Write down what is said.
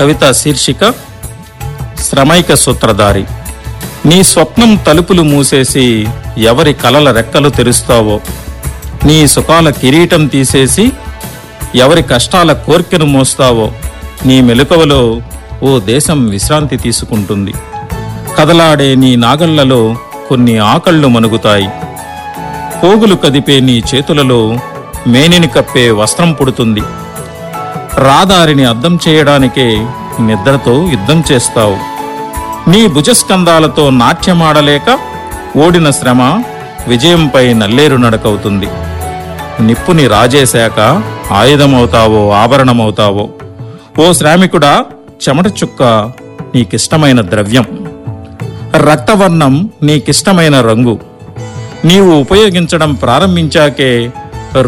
కవిత శీర్షిక శ్రమైక సూత్రధారి నీ స్వప్నం తలుపులు మూసేసి ఎవరి కలల రెక్కలు తెరుస్తావో నీ సుఖాల కిరీటం తీసేసి ఎవరి కష్టాల కోర్కెను మోస్తావో నీ మెలకువలో ఓ దేశం విశ్రాంతి తీసుకుంటుంది కదలాడే నీ నాగళ్లలో కొన్ని ఆకళ్ళు మనుగుతాయి పోగులు కదిపే నీ చేతులలో మేనిని కప్పే వస్త్రం పుడుతుంది రాదారిని అద్దం చేయడానికే నిద్రతో యుద్ధం చేస్తావు నీ భుజస్కంధాలతో నాట్యమాడలేక ఓడిన శ్రమ విజయంపై నల్లేరు నడకవుతుంది నిప్పుని రాజేశాక ఆయుధమవుతావో ఆభరణమవుతావో ఓ శ్రామికుడా చెమట చుక్క నీకిష్టమైన ద్రవ్యం రక్తవర్ణం నీకిష్టమైన రంగు నీవు ఉపయోగించడం ప్రారంభించాకే